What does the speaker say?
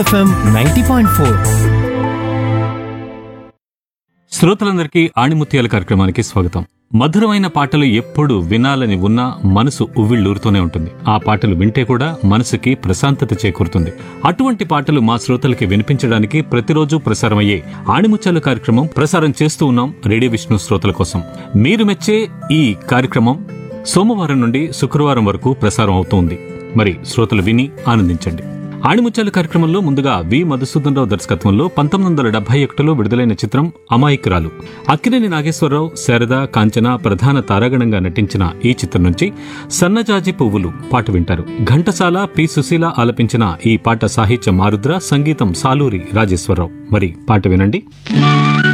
FM ninety point four శ్రోతలందరికీ ఆణిముత్యాల కార్యక్రమానికి స్వాగతం మధురమైన పాటలు ఎప్పుడు వినాలని ఉన్నా మనసు ఉవ్విళ్ళూరుతూనే ఉంటుంది ఆ పాటలు వింటే కూడా మనసుకి ప్రశాంతత చేకూరుతుంది అటువంటి పాటలు మా శ్రోతలకి వినిపించడానికి ప్రతిరోజు ప్రసారమయ్యే ఆణిముత్యాల కార్యక్రమం ప్రసారం చేస్తూ ఉన్నాం రేడియో విష్ణు శ్రోతల కోసం మీరు మెచ్చే ఈ కార్యక్రమం సోమవారం నుండి శుక్రవారం వరకు ప్రసారం అవుతుంది మరి శ్రోతలు విని ఆనందించండి ఆణిముత్యాల కార్యక్రమంలో ముందుగా వి మధుసూదన్ రావు దర్శకత్వంలో పంతొమ్మిది వందల డెబ్బై ఒకటిలో విడుదలైన చిత్రం అమాయకురాలు అక్కినేని నాగేశ్వరరావు శారద కాంచన ప్రధాన తారాగణంగా నటించిన ఈ చిత్రం నుంచి సన్నజాజి పువ్వులు పాట వింటారు ఘంటసాల పి సుశీల ఆలపించిన ఈ పాట సాహిత్యం ఆరుద్ర సంగీతం సాలూరి రాజేశ్వరరావు మరి పాట వినండి